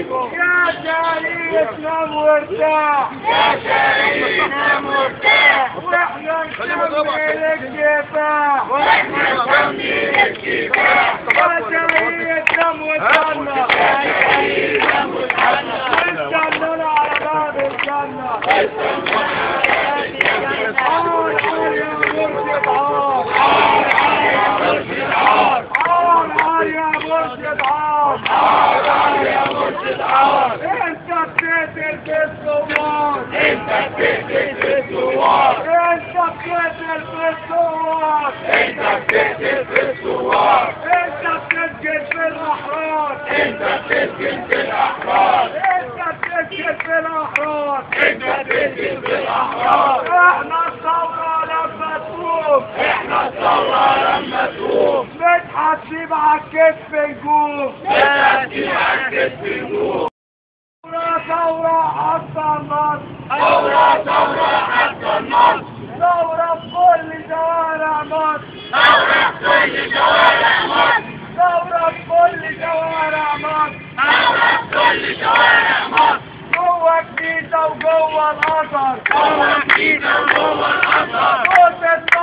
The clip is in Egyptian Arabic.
فيكم يا شريك نام وارتاح يا شريك نام مرتاح واحنا نكمل الكفاح واحنا نصلي للكفاح يا شريك نام وارتاح يا شريك نام وارتاح استنى على باب الجنة عار عار يا مرشد عار عار عار يا مرشد عار انت بتقتل في الثوار انت بتقتل في الثوار انت بتقتل في الثوار انت بتقتل في الثوار انت بتسجن في الاحرار انت بتسجن في الاحرار انت بتسجن في الاحرار انت بتسجن في الاحرار احنا الثورة لما تقوم احنا الثورة لما تقوم متحسب على الكتف نجوم لا تتعكس في النور ثورة ثورة حتى النصر ثورة ثورة حتى النصر ثورة في كل شوارع مصر ثورة في كل شوارع مصر ثورة في كل شوارع مصر ثورة في كل شوارع مصر جوه الجيزة وجوه القطر جوه الجيزة وجوه الأزهر صوت